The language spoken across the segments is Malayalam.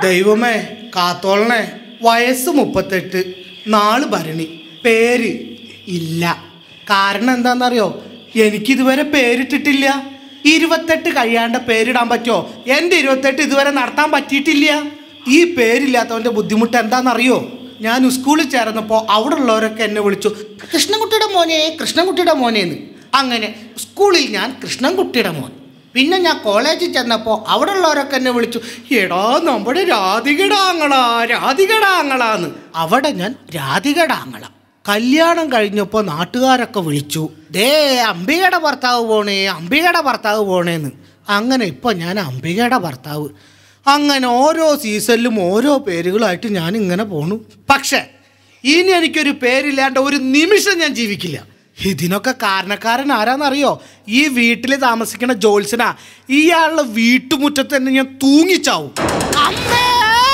ദൈവമേ കാത്തോളണേ വയസ്സ് മുപ്പത്തെട്ട് നാള് ഭരണി പേര് ഇല്ല കാരണം എന്താണെന്നറിയോ എനിക്കിതുവരെ പേരിട്ടിട്ടില്ല ഇരുപത്തെട്ട് കഴിയാണ്ട് പേരിടാൻ പറ്റുമോ എൻ്റെ ഇരുപത്തെട്ട് ഇതുവരെ നടത്താൻ പറ്റിയിട്ടില്ല ഈ പേരില്ലാത്തവൻ്റെ ബുദ്ധിമുട്ട് എന്താണെന്നറിയോ ഞാൻ സ്കൂളിൽ ചേർന്നപ്പോൾ അവിടെ ഉള്ളവരൊക്കെ എന്നെ വിളിച്ചു കൃഷ്ണൻകുട്ടിയുടെ മോനെ കൃഷ്ണൻകുട്ടിയുടെ മോനേന്ന് അങ്ങനെ സ്കൂളിൽ ഞാൻ കൃഷ്ണൻകുട്ടിയുടെ മോൻ പിന്നെ ഞാൻ കോളേജിൽ ചെന്നപ്പോൾ അവിടെ ഉള്ളവരൊക്കെ എന്നെ വിളിച്ചു എടാ നമ്മുടെ രാധികടാങ്ങളാ രാധികടാങ്ങളാന്ന് അവിടെ ഞാൻ രാധികടാങ്ങള കല്യാണം കഴിഞ്ഞപ്പോൾ നാട്ടുകാരൊക്കെ വിളിച്ചു ദേ അംബികയുടെ ഭർത്താവ് പോണേ അംബികയുടെ ഭർത്താവ് പോണേന്ന് അങ്ങനെ ഇപ്പോൾ ഞാൻ അംബികയുടെ ഭർത്താവ് അങ്ങനെ ഓരോ സീസണിലും ഓരോ പേരുകളായിട്ട് ഞാൻ ഇങ്ങനെ പോണു പക്ഷേ ഇനി എനിക്കൊരു പേരില്ലാണ്ട് ഒരു നിമിഷം ഞാൻ ജീവിക്കില്ല ഇതിനൊക്കെ കാരണക്കാരൻ ആരാന്നറിയോ ഈ വീട്ടിൽ താമസിക്കുന്ന ജോത്സന ഇയാളുടെ വീട്ടുമുറ്റത്ത് തന്നെ ഞാൻ തൂങ്ങിച്ചാവും അമ്മേ!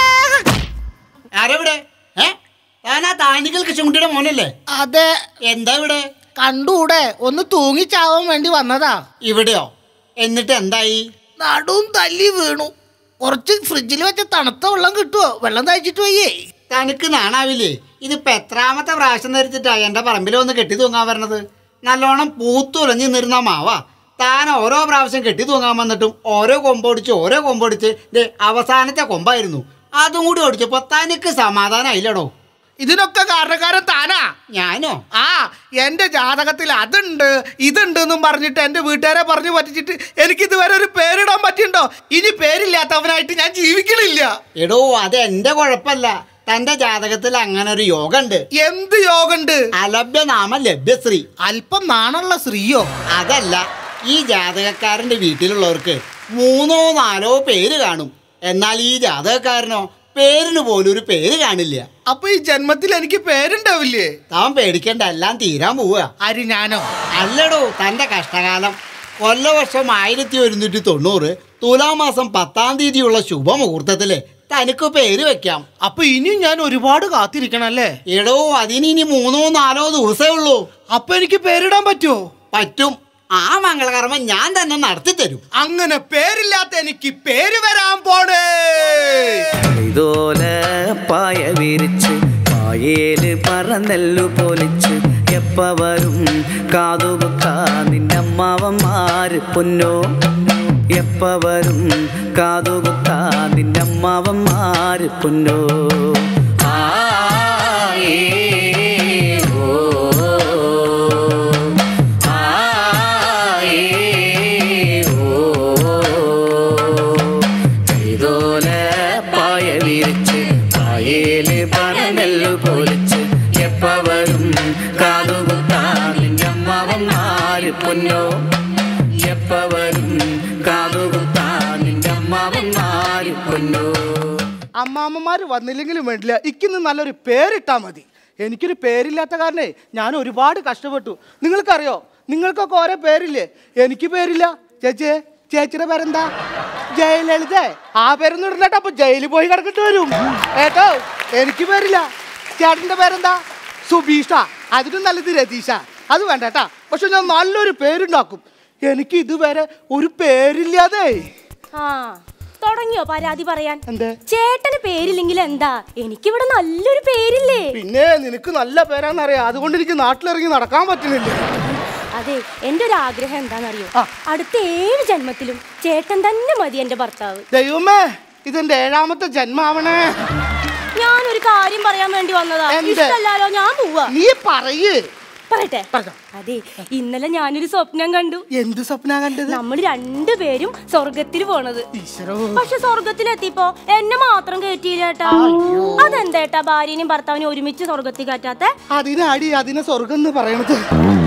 ആരെവിടെ ഏ ഞാൻ ആ താനിക്കൽ കൃഷ്ണൻകുട്ടിയുടെ മോനല്ലേ അതെ എന്താ ഇവിടെ കണ്ടൂടെ ഒന്ന് തൂങ്ങിച്ചാവാൻ വേണ്ടി വന്നതാ ഇവിടെയോ എന്നിട്ട് എന്തായി നടുവും തല്ലി വീണു കുറച്ച് ഫ്രിഡ്ജിൽ വെച്ച തണുത്ത വെള്ളം കിട്ടുമോ വെള്ളം തയ്ച്ചിട്ട് വയ്യേ തനിക്ക് നാണാവില്ലേ ഇതിപ്പോ എത്രാമത്തെ പ്രാവശ്യം ധരിച്ചിട്ടാ എന്റെ പറമ്പിൽ വന്ന് കെട്ടി തൂങ്ങാൻ വരണത് നല്ലോണം പൂത്തുലഞ്ഞു നിന്നിരുന്ന മാവാ താൻ ഓരോ പ്രാവശ്യം കെട്ടി തൂങ്ങാൻ വന്നിട്ടും ഓരോ കൊമ്പൊടിച്ച് ഓരോ കൊമ്പൊടിച്ച് ദേ അവസാനത്തെ കൊമ്പായിരുന്നു അതും കൂടി ഓടിച്ചപ്പോ തനിക്ക് സമാധാനമായില്ലടോ ഇതിനൊക്കെ കാരണക്കാരൻ താനാ ഞാനോ ആ എന്റെ ജാതകത്തിൽ അതുണ്ട് ഇതുണ്ട് എന്നും പറഞ്ഞിട്ട് എന്റെ വീട്ടുകാരെ പറഞ്ഞു പറ്റിച്ചിട്ട് എനിക്ക് ഇതുവരെ ഒരു പേരിടാൻ പറ്റിയുണ്ടോ ഇനി പേരില്ലാത്തവനായിട്ട് ഞാൻ ജീവിക്കണില്ല എടോ അത് എന്റെ കുഴപ്പമല്ല തന്റെ ജാതകത്തിൽ അങ്ങനെ ഒരു യോഗ ഉണ്ട് എന്ത് യോഗണ്ട് അലഭ്യനാമ ലഭ്യശ്രീ അല്പം നാണുള്ള സ്ത്രീയോ അതല്ല ഈ ജാതകക്കാരന്റെ വീട്ടിലുള്ളവർക്ക് മൂന്നോ നാലോ പേര് കാണും എന്നാൽ ഈ ജാതകക്കാരനോ പേരിന് പോലും ഒരു പേര് കാണില്ല അപ്പൊ ഈ ജന്മത്തിൽ എനിക്ക് പേരുണ്ടാവില്ലേ താൻ പേടിക്കേണ്ട എല്ലാം തീരാൻ പോവുക ആര് ഞാനോ അല്ലടോ തന്റെ കഷ്ടകാലം കൊല്ലവർഷം ആയിരത്തി ഒരുന്നൂറ്റി തൊണ്ണൂറ് തുലാമാസം പത്താം തീയതിയുള്ള ശുഭമുഹൂർത്തത്തില് തനിക്ക് പേര് വെക്കാം അപ്പൊ ഇനിയും ഞാൻ ഒരുപാട് കാത്തിരിക്കണം അല്ലേ എടോ അതിന് ഇനി മൂന്നോ നാലോ ദിവസമേ ഉള്ളൂ അപ്പൊ എനിക്ക് പേരിടാൻ പറ്റുമോ പറ്റും ആ മംഗളകർമ്മം ഞാൻ തന്നെ നടത്തി തരും അങ്ങനെ പേരില്ലാത്ത എനിക്ക് പേര് വരാൻ പോണേ ഇതോല പായ വിരിച്ച് പായേല് പറന്നെല്ലു പൊലിച്ച് എപ്പ വരും കാതുകുത്താ നിന്നമ്മാവന്മാര് പൊന്നോ എപ്പ വരും കാതുകുത്താ നിന്നമ്മാവന്മാര് പൊന്നോ ആ ഏ, ഓ, ആ ഏ, ഓ ചെയ്തോല പായ വിരിച്ച് പായേല് പറന്നെല്ലു പൊലിച്ച് എപ്പ വരും കാതുകുത്താ നിന്നമ്മാവന്മാര് പൊന്നോ എപ്പ വരും കാതുകുത്താ നിന്നമ്മാവന്മാര് പൊന്നോ അമ്മാമ്മമാര് വന്നില്ലെങ്കിലും വേണ്ടില്ല ഇക്കിന്ന് നല്ലൊരു പേരിട്ടാ മതി എനിക്കൊരു പേരില്ലാത്ത കാരണേ ഞാൻ ഒരുപാട് കഷ്ടപ്പെട്ടു നിങ്ങൾക്കറിയോ നിങ്ങൾക്കൊക്കെ ഓരോ പേരില്ലേ എനിക്ക് പേരില്ല ചേച്ചിയെ ചേച്ചിയുടെ പേരെന്താ ജയലളിത ആ പേരൊന്നും ഇടണ്ടേട്ടോ അപ്പൊ ജയിലിൽ പോയി കിടക്കേണ്ടി വരും ഏട്ടോ എനിക്ക് പേരില്ല ചേട്ടന്റെ പേരെന്താ സുബീഷ അതിനും നല്ലത് രതീഷ അത് വേണ്ട കേട്ടാ പക്ഷെ ഞാൻ നല്ലൊരു പേരുണ്ടാക്കും എനിക്ക് ഇതുവരെ ഒരു പേരില്ലാതെ ആ തുടങ്ങിയോ പരാതി പറയാൻ എന്തേ ചേട്ടന് പേരില്ലെങ്കിൽ എന്താ എനിക്കിവിടെ നല്ലൊരു പേരില്ലേ പിന്നെ നിനക്ക് നല്ല പേരാന്നറിയാം അതുകൊണ്ട് എനിക്ക് നാട്ടിലിറങ്ങി നടക്കാൻ പറ്റുന്നില്ല അതെ എന്റെ ഒരു ആഗ്രഹം എന്താണെന്നറിയോ ആ. അടുത്ത ഏഴ് ജന്മത്തിലും ചേട്ടൻ തന്നെ മതി എന്റെ ഭർത്താവ് ദൈവമേ ഇതെന്റെ ഏഴാമത്തെ ജന്മാവണേ ഞാനൊരു കാര്യം പറയാൻ വേണ്ടി വന്നതാ എന്ത്? ഇഷ്ടല്ലാലോ ഞാൻ പോവാ നീ പറയ് പറയട്ടെ പറഞ്ഞോ. അതെ ഇന്നലെ ഞാനൊരു സ്വപ്നം കണ്ടു എന്ത് സ്വപ്ന കണ്ടത് നമ്മൾ രണ്ടുപേരും സ്വർഗത്തിൽ പോണത് ഈശ്വരോ പക്ഷെ സ്വർഗത്തിലെത്തിയപ്പോ എന്നെ മാത്രം കയറ്റിയില്ല ചേട്ടാ അതെന്തേട്ടാ ഭാര്യനെയും ഭർത്താവിനെയും ഒരുമിച്ച് സ്വർഗത്തിൽ കയറ്റാത്ത അതിനാടി അതിനെ സ്വർഗം എന്ന് പറയണത്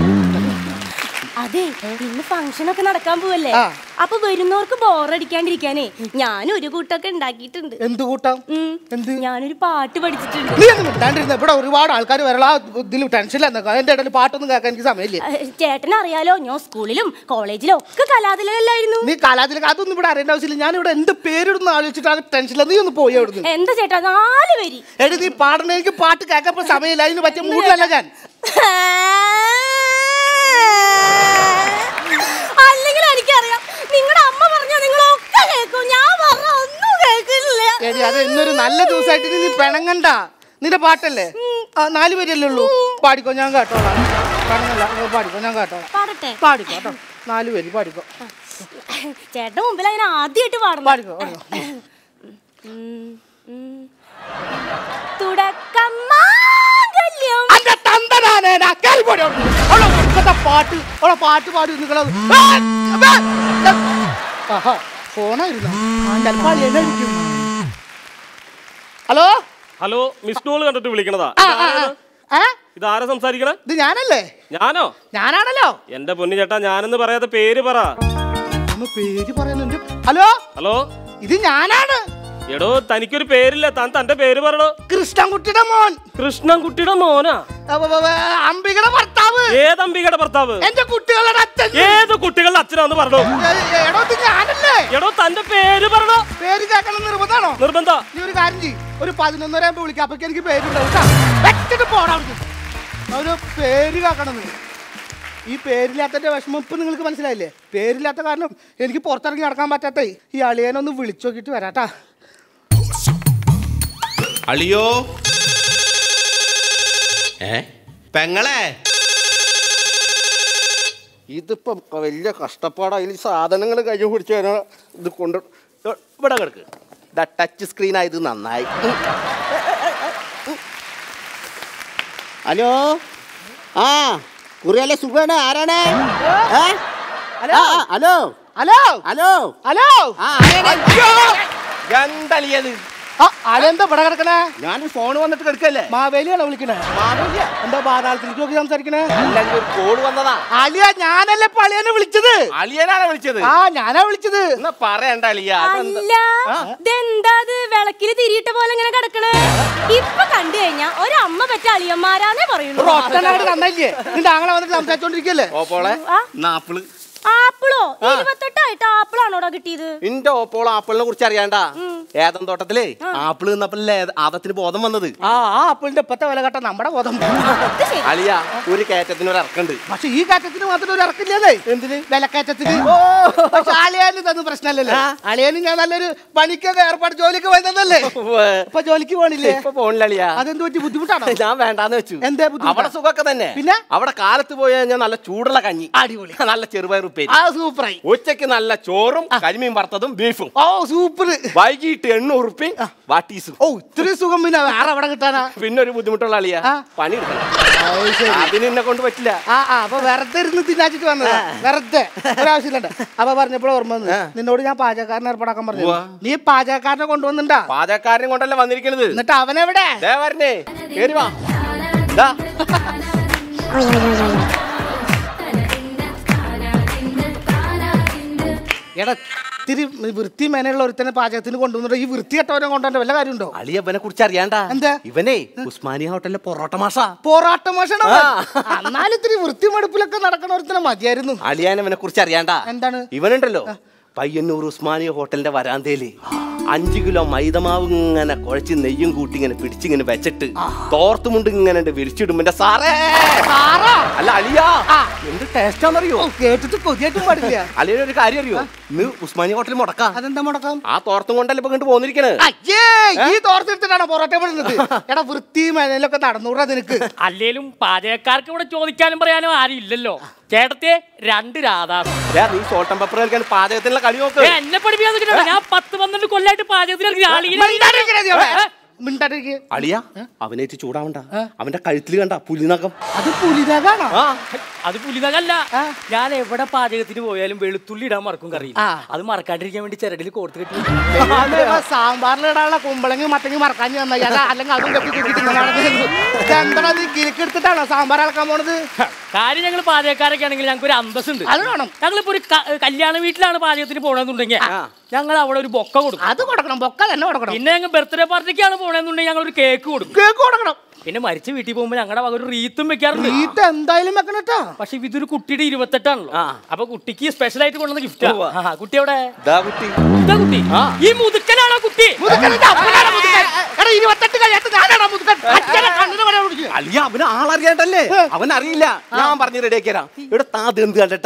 അതെ ഇന്ന് ഫംഗ്ഷൻ ഒക്കെ നടക്കാൻ പോവല്ലേ ആ. അപ്പൊ വരുന്നവർക്ക് ബോറടിക്കാണ്ടിരിക്കാനേ ഞാൻ ഒരു കൂട്ടൊക്കെ ഉണ്ടാക്കിയിട്ടുണ്ട് എന്ത് കൂട്ടാം ഉം. എന്ത് ഞാനൊരു പാട്ട് പഠിച്ചിട്ടുണ്ട് നീ ഒന്നും മിണ്ടാണ്ടിരുന്ന ഇവിടെ ഒരുപാട് ആൾക്കാർ വരളാ ഇതിൽ ടെൻഷനില്ല എന്റെ ഇടയിൽ പാട്ടൊന്നും കേൾക്കാൻ എനിക്ക് സമയമില്ല ഏഹ്, ചേട്ടൻ അറിയാലോ ഞാൻ സ്കൂളിലും കോളേജിലും ഒക്കെ കലാതിലല്ലായിരുന്നു നീ കലാതിലേക്ക് അതൊന്നും ഇവിടെ അറിയേണ്ട ആവശ്യമില്ല ഞാൻ ഇവിടെ എന്ത് പേരിടുന്ന ആലോചിച്ചിട്ടാണ് ടെൻഷനില്ല നീ ഒന്ന് പോയി അവിടുന്ന് എന്താ ചേട്ടാ നാല് വരി എടി നീ പാടണ എനിക്ക് പാട്ട് കേൾക്കാൻ സമയമില്ല അതിന് പറ്റിയ മൂഡിലല്ല ഞാൻ അല്ലെങ്കിൽ എനിക്കറിയാം നിങ്ങളുടെ അമ്മ പറഞ്ഞ നിങ്ങളൊക്കെ കേൾക്കും ഞാൻ പറഞ്ഞ ഒന്നും കേൾക്കില്ല എടി മതി അതെ ഇന്നൊരു നല്ല ദിവസമായിട്ട് നീ പിണങ്ങണ്ട നിന്റെ പാട്ടല്ലേ ആ നാല് പേരല്ലേ ഉള്ളൂ പാടിക്കോ ഞാൻ കേട്ടോളാം പിണങ്ങല്ല ഓ, പാടിക്കോ ഞാൻ കേട്ടോളാം പാടട്ടെ പാടിക്കോ കേട്ടോ നാല് പേര് പാടിക്കോ ചേട്ടൻ മുമ്പിൽ അങ്ങനെ ആദ്യമായിട്ട് പാടുന്നു പാടിക്കോ പാടിക്കോ ഉം, ഉം. തുടക്കം മാംഗല്യം അന്റെ തന്തനാനേനാ, കേറി പോടി അവിടുന്ന്. അവളെ ഒടുക്കത്തെ പാട്ട് അവളെ പാട്ട് പാടി നിങ്ങളത് ഫോണായിരുന്നു ചിലപ്പോ അളിയനായിരിക്കും ഹലോ ഹലോ മിസ് ഡോൾ കണ്ടിട്ട് വിളിക്കണതാ ആ, ആ, ആ. ഏ? ഇതാരാ സംസാരിക്കണേ ഇത് ഞാനല്ലേ ഞാനോ ഞാനാണല്ലോ എന്റെ പൊന്നു ചേട്ടാ ഞാനെന്ന് പറയാത്ത പേര് പറ ഒന്ന് പേര് പറയുന്നുണ്ട് ഹലോ ഹലോ ഇത് ഞാനാണ് എടോ തനിക്കൊരു പേരില്ല താൻ തന്റെ പേര് പറയണോ കൃഷ്ണൻകുട്ടിയുടെ മോൻ കൃഷ്ണൻകുട്ടിയുടെ മോനാ അവ- അവ- അവ- അംബികയുടെ ഭർത്താവ് ഏത് അംബികയുടെ ഭർത്താവ് എന്റെ കുട്ടികളുടെ അച്ഛൻ ഏത് കുട്ടികളുടെ അച്ഛനാന്ന് പറഞ്ഞോ ഏ, എടോ ഇത് ഞാനല്ലേ എടോ തന്റെ പേര് പറയണോ പേര് കേൾക്കണം നിർബന്ധാണോ നിർബന്ധ നീ ഒരു കാര്യം ചെയ്യ് ഒരു പതിനൊന്നര ആകുമ്പോ വിളിക്കാം അപ്പൊക്ക് എനിക്ക് പേരുണ്ടാവും കേട്ടോ വെച്ചിട്ട് പോടാ അവിടുന്ന് ഒരു പേര് കേൾക്കണം നീ ഈ പേരില്ലാത്തതിന്റെ വിഷമം ഇപ്പൊ നിങ്ങൾക്ക് മനസ്സിലായില്ലേ പേരില്ലാത്ത കാരണം എനിക്ക് പുറത്തിറങ്ങി നടക്കാൻ പറ്റാത്തേ ഈ അളിയനൊന്ന് വിളിച്ചു നോക്കിയിട്ട് വരാട്ടാ അളിയോ ഏ പെങ്ങളെ ഇതിപ്പം വലിയ കഷ്ടപ്പാടാ ഇതിൽ സാധനങ്ങൾ കൈ പിടിച്ച് കഴിഞ്ഞാൽ ഇത് കൊണ്ട് ഇ- ഇവിടെ കിടക്ക് ഇതാ ടച്ച് സ്ക്രീൻ ആയത് നന്നായി ഹലോ ആ കുറിയല്ലേ സുഖമാണ് ആരാണ് ഏ? ഹലോ ആ, ആ, ഹലോ ഹലോ ഹലോ ഹലോ ആ ആരാണ് എന്തളിയത് ആ അളിയെന്താ ഇവിടെ കിടക്കണേ ഞാൻ ഫോൺ വന്നിട്ട് കിടക്കല്ലേ മാവേലിയാണോ വിളിക്കണേ എന്താ പാതാളത്തിലേക്ക് നോക്കി സംസാരിക്കണേ അല്ലെങ്കിൽ ഒരു കോഡ് വന്നതാ അലിയ ഞാനല്ലേ ഇപ്പൊ അളിയനെ വിളിച്ചത് അളിയനാണ് വിളിച്ചത് ആ ഞാനാ വിളിച്ചത് എന്നാ പറയണ്ട അളിയ അതെന്താ അല്ല ഇതെന്താ ഇത് വിളക്കില് തിരിയിട്ട പോലെ ഇങ്ങനെ കിടക്കണേ ഇപ്പൊ കണ്ടു കഴിഞ്ഞാ ഒരമ്മ പറ്റ അളിയന്മാരാന്നേ പറയുള്ളൂ ഒറ്റനായിട്ട് നന്നായില്ലേ നിന്റെ ആങ്ങളെ വന്നിട്ട് സംസാരിച്ചോണ്ടിരിക്കല്ലേ ഓപ്പോളെ ആ? ആപ്പിള് ആപ്പിളോ ഇരുപത്തെട്ടായിട്ട് ആപ്പിളാണോടാ കിട്ടിയത് ഇന്റെ ഓപ്പോൾ ആപ്പിളിനെ കുറിച്ച് അറിയാണ്ട ഏതം തോട്ടത്തിലേ ആപ്പിള് നിന്നപ്പോഴല്ലേ ആദത്തിന് ബോധം വന്നത് ആ ആ ആപ്പിളിന്റെ ഇപ്പത്തെ വില കട്ട നമ്മുടെ ബോധം അത് ശരി അളിയ ഒരു കയറ്റത്തിന് ഒരു ഇറക്കുണ്ട് പക്ഷെ ഈ കാറ്റത്തിന് മാത്രം ഒരു ഇറക്കില്ലേ എന്തിന് വിലക്കയറ്റത്തിന് പക്ഷെ അളിയാന് ഇതൊന്നും പ്രശ്നമല്ലല്ലോ അളിയാന് ഞാൻ നല്ലൊരു പണിക്കൊക്കെ ഏർപ്പാട് ജോലിക്ക് പോയി തന്നല്ലേ ഇപ്പൊ ജോലിക്ക് പോണില്ലേ ഇപ്പൊ പോണില്ല അളിയ അതെന്ത് പറ്റി ബുദ്ധിമുട്ടാണോ ഞാൻ വേണ്ടാന്ന് വെച്ചു എന്തേ ബുദ്ധിമുട്ടാ? അവിടെ സുഖമൊക്കെ തന്നെ പിന്നെ? അവിടെ കാലത്ത് പോയി കഴിഞ്ഞാൽ നല്ല ചൂടുള്ള കഞ്ഞി അടിപൊളി നല്ല ചെറുപയർ ഉപ്പേരി ആ സൂപ്പറായി ഉച്ചക്ക് നല്ല ചോറും കരിമീൻ വറുത്തതും ബീഫും ഓ സൂപ്പർ വൈകിട്ട് എണ്ണൂറ് ഉറുപ്പിയും വാട്ടീസും ഓ ഇത്രയും സുഖം പിന്നെ വേറെ എവിടെ കിട്ടാനാ പിന്നെ ഒരു ബുദ്ധിമുട്ടുള്ള അളിയ ആ. പണി എടുക്കണം അതിന് എന്നെ കൊണ്ട് പറ്റില്ല ആ ആ അപ്പൊ വെറുതെ ഇരുന്ന് തിന്നാച്ചിട്ട് വന്നതാ വെറുതെ ഒരാവശ്യമില്ലണ്ട അപ്പൊ പറഞ്ഞപ്പോഴും ഓർമ്മ വന്നു നിന്നോട് ഞാൻ പാചകക്കാരനെ ഏർപ്പാടാക്കാൻ പറഞ്ഞു ഉവ്വ. നീ പാചകക്കാരനെ കൊണ്ടുവന്നിണ്ടാ പാചകക്കാരനെ കൊണ്ടല്ലേ വന്നിരിക്കണത് എന്നിട്ട് അവനെവിടെ ദേ വരണേ കേറി വാ ദാ. എടാ ഇത്തിരി വൃത്തി മേനെയുള്ള ഒരുത്തനെ പാചകത്തിന് കൊണ്ടുവന്നിട്ട് ഈ വൃത്തി കെട്ടവനെ കൊണ്ടുവന്ന വല്ല കാര്യമുണ്ടോ അളിയ ഇവനെ കുറിച്ച് അറിയാണ്ട എന്താ? ഇവനെ ഉസ്മാനിയ ഹോട്ടലിലെ പൊറോട്ട മാസാ പോറാട്ട മോഷണം എന്നാലും ഇത്തിരി വൃത്തി മടുപ്പിലൊക്കെ നടക്കണ ഒരുത്തനെ മതിയായിരുന്നു അളിയാൻ ഇവനെ കുറിച്ച് അറിയാണ്ട എന്താണ് ഇവനുണ്ടല്ലോ പയ്യന്നൂർ ഉസ്മാനിയ ഹോട്ടലിന്റെ വരാന്തയില് അഞ്ചു കിലോ മൈദമാവ് ഇങ്ങനെ കുഴച്ച് നെയ്യും കൂട്ടി ഇങ്ങനെ പിടിച്ചിങ്ങനെ വെച്ചിട്ട് തോർത്തുമുണ്ട് ഇങ്ങനെ വിരിച്ചിടുമ്പോ സാറേ സാറാ അല്ല അളിയാ എന്ത് ടേസ്റ്റാന്നറിയോ ഓ, കേട്ടിട്ട് കൊതിയായിട്ടും പാടില്ല അളിയുടെ ഒരു കാര്യം അറിയോ ഇന്ന് ഉസ്മാനിയ ഹോട്ടലിൽ മുടക്കാം അതെന്താ മുടക്കം ആ തോർത്തും കൊണ്ടല്ലേ ഇപ്പൊ കണ്ടു പോന്നിരിക്കണേ അയ്യേ ഈ തോർത്തെടുത്തിട്ടാണോ പൊറോട്ട പെടുന്നത് എടാ വൃത്തി മേനയിലൊക്കെ നടന്നൂടാ നിനക്ക് അല്ലേലും പാചകക്കാർക്ക് ഇവിടെ ചോദിക്കാനും പറയാനും ആരും ഇല്ലല്ലോ ചേട്ടത്തെ രണ്ട് രാധാണ് ദേ, നീ സോൾട്ടൻ പെപ്പർ കളിക്കാൻ പാചകത്തിനുള്ള കളി നോക്ക് എന്നെ പഠിപ്പിക്കാൻ നിൽക്കണ്ട ഞാൻ പത്ത് പന്ത്രണ്ട് കൊല്ലായിട്ട് പാചകത്തിൽ മിണ്ടാണ്ടിരിക്കണേ നീ അവിടെ. മിണ്ടാണ്ടിരിക്ക്. അളിയ അവനേറ്റ് ചൂടാവണ്ട അവന്റെ കഴുത്തിൽ കണ്ട പുലിനകം അത് പുലിനകാണോ ആ അത് പുലിനകല്ല ഞാൻ എവിടെ പാചകത്തിന് പോയാലും വെളുത്തുള്ളി ഇടാൻ മറക്കും കറി ആ. അത് മറക്കാണ്ടിരിക്കാൻ വേണ്ടി ചിരടിൽ കോർത്ത് കെട്ടി സാമ്പാറിലിടാനുള്ള കുമ്പളങ്ങി മത്തങ്ങി മറക്കാൻ നന്നായി അല്ല അല്ലെങ്കിൽ അതും കെട്ടി കുട്ടിട്ട് എന്താ നീ കിരിക്കെടുത്തിട്ടാണോ സാമ്പാർ ഇളക്കാൻ പോണത് കാര്യം ഞങ്ങൾ പാചകക്കാരൊക്കെ ആണെങ്കിൽ ഞങ്ങൾക്ക് ഒരു അന്തസ്സുണ്ട് അത് വേണം ഞങ്ങളിപ്പോ ഒരു ക- കല്യാണ വീട്ടിലാണ് പാചകത്തിന് പോണെന്നുണ്ടെങ്കിൽ ഞങ്ങൾ അവിടെ ഒരു ബൊക്ക കൊടുക്കും അത് കൊടുക്കണം ബൊക്ക തന്നെ കൊടുക്കണം പിന്നെ ഞങ്ങൾ ബർത്ത്ഡേ പാർട്ടിക്കാണ് പോണെന്നുണ്ടെങ്കിൽ ഞങ്ങൾ ഒരു കേക്ക് കൊടുക്കും കേക്ക് കൊടുക്കണം പിന്നെ മരിച്ച വീട്ടിൽ പോകുമ്പോൾ ഞങ്ങളുടെ വക ഒരു റീത്തും വെക്കാറുണ്ട് ഈട്ട് എന്തായാലും വെക്കണട്ടോ പക്ഷെ ഇതൊരു കുട്ടിയുടെ ഇരുപത്തെട്ടാണല്ലോ അപ്പൊ കുട്ടിക്ക് സ്പെഷ്യൽ ആയിട്ട് കൊണ്ടുവന്ന ഗിഫ്റ്റ് കുട്ടി എവിടെ ദാ കുട്ടി ഇതാ കുട്ടി ഈ മുതുക്കനാണോ കുട്ടി മുതുക്കനിന്റെ അപ്പനാണ് മുതുക്കൻ. എടാ, ഇരുപത്തെട്ട് കഴിയാത്ത ഞാനാണോ മുതുക്കൻ? അച്ഛനെ കണ്ണിന് വരെ പിടിക്കുക. അളിയ അവന് ആളറിയാണ്ടല്ലേ അവൻ അറിയില്ല ഞാൻ പറഞ്ഞു റെഡിയാക്കിയരാ ഇവിടെ താത് എന്ത് കണ്ടട്ടാ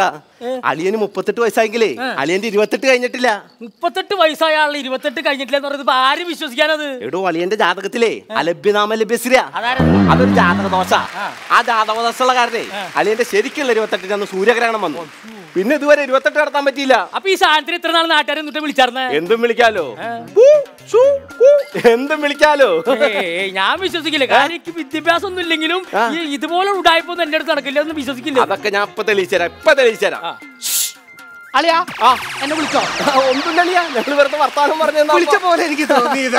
അളിയന് മുപ്പത്തെട്ട് വയസ്സായെങ്കിലേ അളിയന്റെ ഇരുപത്തെട്ട് കഴിഞ്ഞിട്ടില്ല മുപ്പത്തെട്ട് വയസ്സായ ആളിൽ ഇരുപത്തെട്ട് കഴിഞ്ഞിട്ടില്ല എന്ന് പറയുന്നത് ഇപ്പൊ ആരും വിശ്വസിക്കാനത് എടോ അളിയന്റെ ജാതകത്തിലെ അലഭ്യനാമ ലഭ്യശ്രിയ അതാരാ അതൊരു ജാതക ദോഷ ആ ജാതക ദോഷമുള്ള കാരണേ അളിയന്റെ ശരിക്കുള്ള ഇരുപത്തെട്ടിന് അന്ന് സൂര്യഗ്രഹണം വന്നു പിന്നെ ഇതുവരെ ഇരുപത്തെട്ട് നടത്താൻ പറ്റിയില്ല അപ്പൊ ഈ സാധനത്തിന് ഇത്ര നാൾ നാട്ടുകാരെ എന്നിട്ട് വിളിച്ചാർന്നേ എന്തും വിളിക്കാലോ ഊ, ഷൂ, ഊ, എന്തും വിളിക്കാലോ ഏയ്, ഞാൻ വിശ്വസിക്കില്ല കാരണം എനിക്ക് വിദ്യാഭ്യാസം ഒന്നും ഇല്ലെങ്കിലും ഈ ഇതുപോലെ ഉടായ്പൊന്നും എന്റെ അടുത്ത് നടക്കില്ല എന്ന് വിശ്വസിക്കില്ല അതൊക്കെ ഞാൻ ഇപ്പൊ തെളിയിച്ചുതരാം ഇപ്പൊ തെളിയിച്ചുതരാം അളിയാ ആ എന്നെ വിളിച്ചോ ഒന്നും തെളിയാ ഞങ്ങൾ വെറുതെ വർത്താനം പറഞ്ഞു വിളിച്ച പോലെ എനിക്ക് തോന്നിയതാ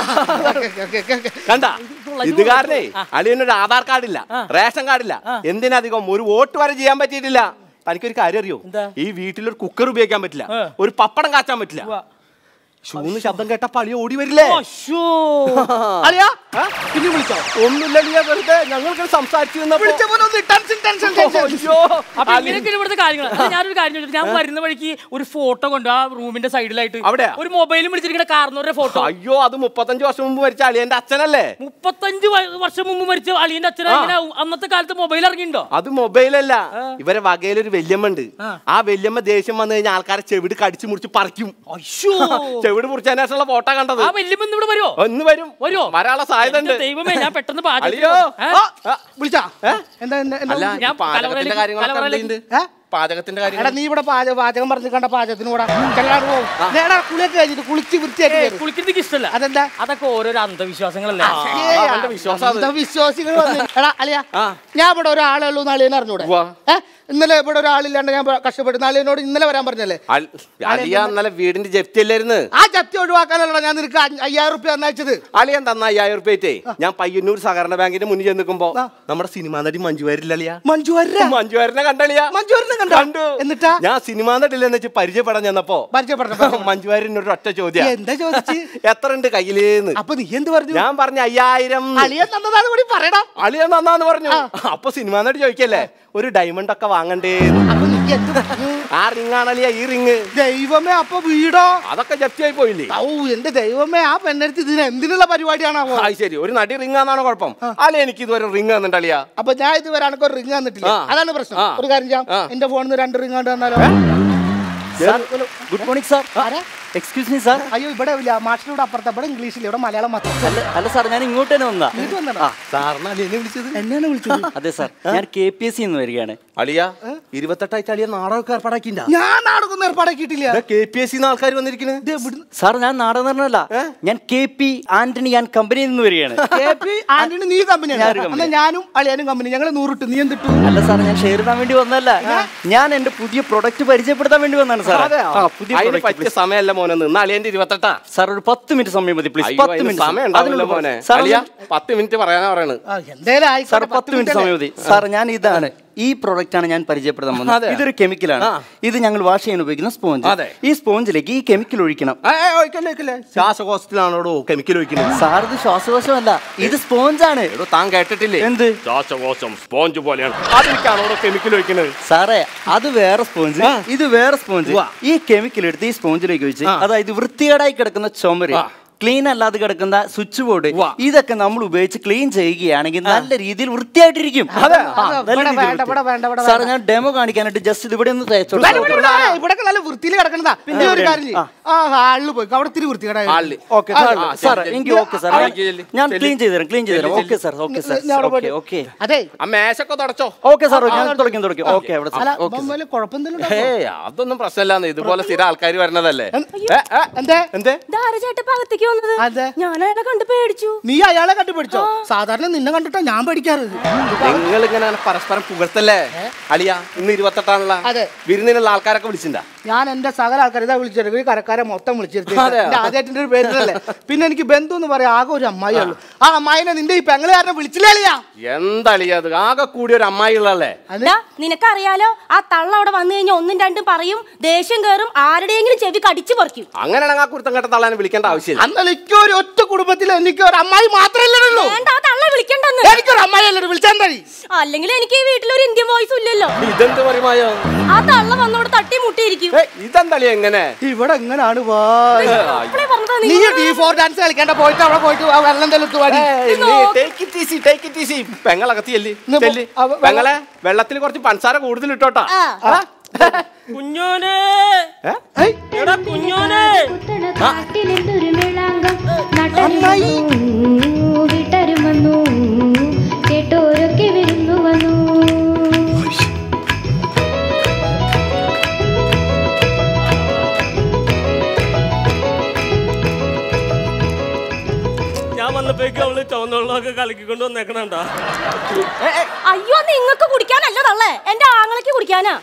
കണ്ട ഇത് കാരണേ അളിയനൊരു ആധാർ കാർഡില്ല റേഷൻ കാർഡില്ല എന്തിനധികം ഒരു വോട്ട് വരെ ചെയ്യാൻ പറ്റിയിട്ടില്ല തനിക്കൊരു കാര്യം അറിയോ ഈ വീട്ടിലൊരു കുക്കർ ഉപയോഗിക്കാൻ പറ്റില്ല ഒരു പപ്പടം കാച്ചാൻ പറ്റില്ല ഷൂന്ന് ശബ്ദം കേട്ട പളി ഓടി വരില്ലേ അശ്ശോ. അളിയാ പിന്നെ വിളിച്ചോ ഒന്നുമില്ല അളിയാ വെറുതെ ഞങ്ങൾക്ക് സംസാരിച്ചു വിളിച്ച പോലെ ഒന്ന് ടെൻഷൻ ടെൻഷൻ ടെൻഷൻ അപ്പൊ ഇങ്ങനെയൊക്കെ ഇവിടുത്തെ കാര്യങ്ങൾ അല്ല, ഞാനൊരു കാര്യം ചോദിച്ചു ഞാൻ വരുന്ന വഴിക്ക് ഒരു ഫോട്ടോ കൊണ്ട് ആ റൂമിന്റെ സൈഡിലായിട്ട് അവിടെയാ? ഒരു മൊബൈലും പിടിച്ചിരിക്കുന്ന കാർന്നവരുടെ ഫോട്ടോ അയ്യോ അത് മുപ്പത്തഞ്ച് വർഷം മുമ്പ് മരിച്ച അളിയന്റെ അച്ഛനല്ലേ മുപ്പത്തഞ്ച് വ- വർഷം മുമ്പ് മരിച്ച അളിയന്റെ അച്ഛനെ ഇങ്ങനെ അന്നത്തെ കാലത്ത് മൊബൈൽ ഇറങ്ങിയിട്ടുണ്ടോ അത് മൊബൈലല്ല ഇവരെ വകയിലൊരു വല്യമ്മ ഉണ്ട് ആ വല്യമ്മ ദേഷ്യം വന്നു കഴിഞ്ഞാൽ ആൾക്കാരെ ചെവിട് കടിച്ചു മുറിച്ച് പറിക്കും അയ്യോ ചെവിട് മുറിച്ചതിന് ശേഷമുള്ള ഫോട്ടോ കണ്ടത് ആ വല്യമ്മ ഇവിടെ വരുമോ ഒന്ന് വരും വരുമോ വരാനുള്ള സാധ്യത ഉണ്ട് എന്റെ ദൈവമേ ഞാൻ പെട്ടെന്ന് പാചകം അളിയോ ഏ? ആ, വിളിച്ചാ എന്താ എന്താ എന്താ അല്ല ഞാൻ ഈ പാചകത്തിന്റെ കലവറയിലേക്ക് കാര്യങ്ങളൊക്കെ കലവറയിലേക്ക് എന്തുണ്ട്? ഏ? പാചകത്തിന്റെ എടാ കാര്യം നീ ഇവിടെ പാചക പാചകം പറഞ്ഞു കണ്ട പാചകത്തിന് കൂടെ ചെല്ലാട് പോകും നേടാ കുളിയൊക്കെ കഴിഞ്ഞിട്ട് കുളിച്ച് വൃത്തിയാക്കി ഏയ്, വരും. കുളിക്കുന്നത് എനിക്ക് ഇഷ്ടമല്ല അതെന്താ അതൊക്കെ ഓരോരോ അന്ധവിശ്വാസങ്ങളല്ലേ ഏയ്, അവന്റെ വിശ്വാസം അത്. അന്ധവിശ്വാസികൾ വന്ന് എടാ അളിയ ആ. ഞാൻ ഇവിടെ ഒരാളേ ഉള്ളൂ നാളിനെ അറിഞ്ഞൂടെ ഉവ്വ. ഏ ഇന്നലെ ഇവിടെ ഒരാളില്ലാണ്ട് ഞാൻ കഷ്ടപ്പെട്ടു നാളിനോട് ഇന്നലെ വരാൻ പറഞ്ഞല്ലേ അൽ- അലിയ ഇന്നലെ വീടിന്റെ ജപ്തി അല്ലായിരുന്നു ആ ചത്തി ഒഴിവാക്കാനല്ലോ ഞാൻ നിനക്ക് അഞ്ഞ- അയ്യായിരം റുപ്യ തന്നയച്ചത് അളിയൻ തന്ന അയ്യായിരം റുപ്യറ്റേ ഞാൻ പയ്യന്നൂർ സഹകരണ ബാങ്കിന്റെ മുന്നിൽ ചെന്ന് നിൽക്കുമ്പോ നമ്മുടെ സിനിമാ നടി മഞ്ജുവാരില്ല അളിയ മഞ്ജു വര മഞ്ജുവാരിനെ കണ്ടളിയ മഞ്ജുവാരിനെ കണ്ടോ? കണ്ടു എന്നിട്ടാ? ഞാൻ സിനിമാ നടില്ലെന്ന് വെച്ച് പരിചയപ്പെടാൻ ചെന്നപ്പോ പരിചയപ്പെടണം മഞ്ജുവാരിനൊരു ഒറ്റ ചോദ്യം എന്താ ചോദിച്ച് എത്ര ഉണ്ട് കയ്യിലേന്ന് അപ്പൊ നീ എന്ത് പറഞ്ഞു ഞാൻ പറഞ്ഞ അയ്യായിരം അളിയൻ തന്നതാണ് കൂടി പറയണം അളിയൻ തന്നാന്ന് പറഞ്ഞു അപ്പൊ സിനിമാ നടി ചോദിക്കല്ലേ ഒരു ഡയമണ്ട് ഒക്കെ വാങ്ങണ്ടേ അപ്പൊ നീ എന്ത് പറഞ്ഞു? ആ റിംഗ് ആണല്ലേ ഈ റിങ് ദൈവമേ അപ്പൊ വീടോ അതൊക്കെ ജപ്തിയായി പോയില്ലേ ഔ എന്റെ ദൈവമേ ആ പെണ്ണെടുത്ത് ഇതിന് എന്തിനുള്ള പരിപാടിയാണാവോ അത് ശരി ഒരു നടി റിംഗ് ആണെന്നാണ് കുഴപ്പം അല്ലെ എനിക്ക് ഇതുവരെ റിംഗ് തന്നിട്ടളിയാ അപ്പൊ ഞാൻ ഇതുവരെ അനക്ക് ഒരു റിംഗ് തന്നിട്ടില്ല ആ. അതാണ് പ്രശ്നം ആ. ഒരു കാര്യം ചെയ്യാം ആ. എന്റെ ഫോണിൽ നിന്ന് രണ്ട് റിംഗ് കണ്ടു തന്നാലോ ഗുഡ് മോർണിംഗ് സാർ ആരാ? എക്സ്ക്യൂസ് മീ സാർ അയ്യോ ഇവിടെ ഇല്ല മാഷിലൂടെ അപ്പുറത്ത് ഇവിടെ ഇംഗ്ലീഷിൽ ഇവിടെ മലയാളം മാത്രം അല്ല അല്ല സാർ ഞാൻ ഇങ്ങോട്ട് തന്നെ വന്നാ ഇങ്ങോട്ട് വന്നതാ? സാറിന് അളിയനെ വിളിച്ചത് എന്നെയാണ് വിളിച്ചത് അതെ സാർ ഞാൻ കെ പി എസ് സി എന്ന് വരികയാണ് അളിയ ഇരുപത്തെട്ടാഴ്ച അളിയ നാടകമൊക്കെ ഏർപ്പാടാക്കിണ്ട ഞാൻ നാടകം ഏർപ്പാടാക്കിയിട്ടില്ല കെ പി എസ് സിന്ന് ആൾക്കാർ വന്നിരിക്കുന്നത് ഇത് ഇവിടുന്ന് സാർ ഞാൻ നാടകം പറഞ്ഞല്ല ഞാൻ കെ പി ആന്റണി ഞാൻ കമ്പനിയിൽ നിന്ന് വരികയാണ് KP ആന്റണി നീ കമ്പനിയാണ് ഞാനൊരു company. എന്നാ ഞാനും അളിയാനും കമ്പനി ഞങ്ങൾ നൂറിട്ട് നീ എന്തിട്ടു അല്ല സാർ ഞാൻ ഷെയർ ഇടാൻ വേണ്ടി വന്നല്ല ഞാൻ എന്റെ പുതിയ പ്രൊഡക്റ്റ് പരിചയപ്പെടുത്താൻ വേണ്ടി വന്നതാണ് സാർ ആ, പുതിയ അതിന് product, പറ്റിയ please. സമയമല്ല മോനെ നിന്ന് അളിയന്റെ ഇരുപത്തെട്ടാ സാർ ഒരു പത്ത് മിനിറ്റ് സമയം മതി പ്ലീസ് അയ്യോ പത്ത് അതിന് മിനിറ്റ് സമയം ഉണ്ടാവില്ല മോനെ സാർ അളിയ ഒന്ന് പത്ത് മിനിറ്റ് പറയാനാ പറയണത് എന്തേലും സാർ ആയിക്കോട്ടെ, പത്ത് മിനിറ്റ് സമയം മതി സാർ ഞാൻ ഇതാണ് ഈ പ്രോഡക്റ്റ് ആണ് ഞാൻ പരിചയപ്പെടുത്താൻ അതെ. പോകുന്നത് ഇതൊരു കെമിക്കലാണ് ആ. ഇത് ഞങ്ങൾ വാഷ് ചെയ്യാൻ ഉപയോഗിക്കുന്ന സ്പോഞ്ച് അതെ. ഈ സ്പോഞ്ചിലേക്ക് ഈ കെമിക്കൽ ഒഴിക്കണം ഏ, ഏ, ഒഴിക്കല്ലേ, ഒഴിക്കല്ലേ. ശ്വാസകോശത്തിലാണോടോ കെമിക്കൽ ഒഴിക്കുന്നത് സാർ ഇത് ശ്വാസകോശമല്ല ഇത് സ്പോഞ്ചാണ് എടോ താൻ കേട്ടിട്ടില്ലേ എന്ത് ശ്വാസകോശം സ്പോഞ്ച് പോലെയാണ് അതിലേക്കാണോടോ കെമിക്കൽ ഒഴിക്കുന്നത് സാറേ അത് വേറെ സ്പോഞ്ച് ഇത് വേറെ സ്പോഞ്ച് ഉവ്വ. ഈ കെമിക്കൽ എടുത്ത് ഈ സ്പോഞ്ചിലേക്ക് ഒഴിച്ച് അതായത് വൃത്തികേടായി കിടക്കുന്ന ചുമര് ക്ലീൻ അല്ലാതെ കിടക്കുന്ന സ്വിച്ച് ബോർഡ് ഉവ്വ. ഇതൊക്കെ നമ്മൾ ഉപയോഗിച്ച് ക്ലീൻ ചെയ്യുകയാണെങ്കിൽ നല്ല രീതിയിൽ വൃത്തിയായിട്ടിരിക്കും ആ, അതെ, നല്ല ഇവിടെ രീതിയിൽ വേണ്ട, ഇവിടെ വേണ്ട, ഇവിടെ സാറേ ഞാൻ ഡെമോ കാണിക്കാനായിട്ട് ജസ്റ്റ് ഇത് ഇവിടെ ഒന്ന് തേച്ചോളൂ ഇവിടെ, ഇവിടെ, ഇവിടെ, ഇവിടൊക്കെ നല്ല വൃത്തിയിൽ കിടക്കണതാ പിന്നെ ഒരു കാര്യം ചെയ്യ്. ആ ഹാളിൽ പോയി അവിടെ ഇത്തിരി വൃത്തികേടായി ഹാളില്. ഓക്കെ ആ, സാർ ആ, സാർ ശരി, എനിക്ക് ശരി. ഓക്കെ സാർ ആ, ഞാൻ- ചെല്ല്, ഞാൻ ചെല്ല്. ക്ലീൻ ചെയ്തു തരാം ക്ലീൻ ചെയ്തു തരാം ചെല്ല്, ഓക്കെ സാർ ഓക്കെ സാർ ഞാൻ അവിടെ ഓക്കെ പോയിട്ട്. ഓക്കെ അതെ ആ മേശൊക്കെ തുടച്ചോ ഓക്കെ സാർ ഞാൻ തുടങ്ങി തുടങ്ങി ഓക്കെ അവിടെ അല്ല സാർ ഓക്കെ വല്ല കുഴപ്പമെന്തെങ്കിലും ഹേ അതൊന്നും പ്രശ്നമില്ലാന്ന് ഇതുപോലെ സ്ഥിരം ആൾക്കാർ വരണതല്ലേ ഏ, ഏ, എന്തേ എന്തേ ഇതാരാ ചേട്ടാ ഇപ്പൊ അകത്തേക്ക് വന്നത് അതെ. ഞാൻ അയാളെ കണ്ട് പേടിച്ചു നീ അയാളെ കണ്ടുപിടിച്ചോ സാധാരണ നിന്നെ കണ്ടിട്ടാ ഞാൻ പഠിക്കാറ് നിങ്ങൾ ഇങ്ങനെ പരസ്പരം പുകഴ്ത്തല്ലേ അളിയ ഇന്ന് ഇരുപത്തെട്ടാണല്ലോ അതെ. വിരുന്നിനുള്ള ആൾക്കാരൊക്കെ വിളിച്ചിണ്ടാ ഞാൻ എന്റെ സകല ആൾക്കാർ ഇതാ വിളിച്ചെടുക്കും ഈ കരക്കാരെ മൊത്തം വിളിച്ചിരുത്തി അതെ. ആദ്യമായിട്ട് ഒരു പേരിലല്ലേ പിന്നെ എനിക്ക് ബന്ധു എന്ന് പറയാം ആകെ ഒരു അമ്മായി ഉള്ളൂ ആ അമ്മായിനെ നിന്റെ ഈ പെങ്ങളുകാരനെ വിളിച്ചില്ലേ അളിയാ എന്താ അളിയ അത് ആകെ കൂടി ഒരു അമ്മായി ഉള്ളല്ലേ ദാ, നിനക്കറിയാലോ ആ തള്ള അവിടെ വന്നു കഴിഞ്ഞാൽ ഒന്നും രണ്ടും പറയും ദേഷ്യം കയറും ആരുടെയെങ്കിലും ചെവി കടിച്ചു പറിക്കും അങ്ങനെയാണെങ്കിൽ ആ കുരുത്തം കേട്ട തള്ളാനെ വിളിക്കേണ്ട ആവശ്യമില്ല അന്നല്ല എനിക്ക് ഒരു ഒറ്റ കുടുംബത്തിൽ എനിക്ക് ഒരു അമ്മായി മാത്രമല്ലേ ഉള്ളൂ വേണ്ട ആ തള്ള വിളിക്കണ്ടെന്ന് എനിക്കൊരു അമ്മായി അല്ലേ വിളിച്ചാൽ മതി അല്ലെങ്കിൽ എനിക്ക് ഈ വീട്ടിൽ ഒരു ഇന്ത്യൻ വോയിസും ഇല്ലല്ലോ ഇതെന്ത് പറയുമായോ ആ തള്ള വന്നോട് തട്ടി മുട്ടിയിരിക്കും ഏ, ഇതെന്താ അളിയ എങ്ങനെ ഇവിടെ എങ്ങനെയാണ് വാ അപ്പളേ പറഞ്ഞതാ നീ നിങ്ങൾ ഡി ഫോർ ഡാൻസ് കളിക്കേണ്ട പോയിട്ട് അവിടെ പോയിട്ട് ആ വെള്ളം തെളിത്ത് പാടി പെങ്ങളകത്തിയല്ലേ ഇന്ന് ചെല്ല് അവ- പെങ്ങളെ വെള്ളത്തിൽ കുറച്ച് പഞ്ചസാര കൂടുതൽ ഇട്ടോട്ടാ ആ. ആ, കുഞ്ഞോനെ എടാ കുഞ്ഞോനെ നാട്ടിലെന്തൊരു മേളാങ്കം നാട്ടറിയുന്നു വീട്ടരും വന്നു കേട്ടോരൊക്കെ വരുന്നു വന്നു ഞാൻ വന്നപ്പോഴേക്കും അവള് ചുവന്നുള്ളതൊക്കെ കലക്കിക്കൊണ്ട് വന്നേക്കണണ്ടാ അയ്യോ നിങ്ങക്ക് കുടിക്കാനല്ല തള്ളേ എന്റെ ആങ്ങളയ്ക്ക് കുടിക്കാനാ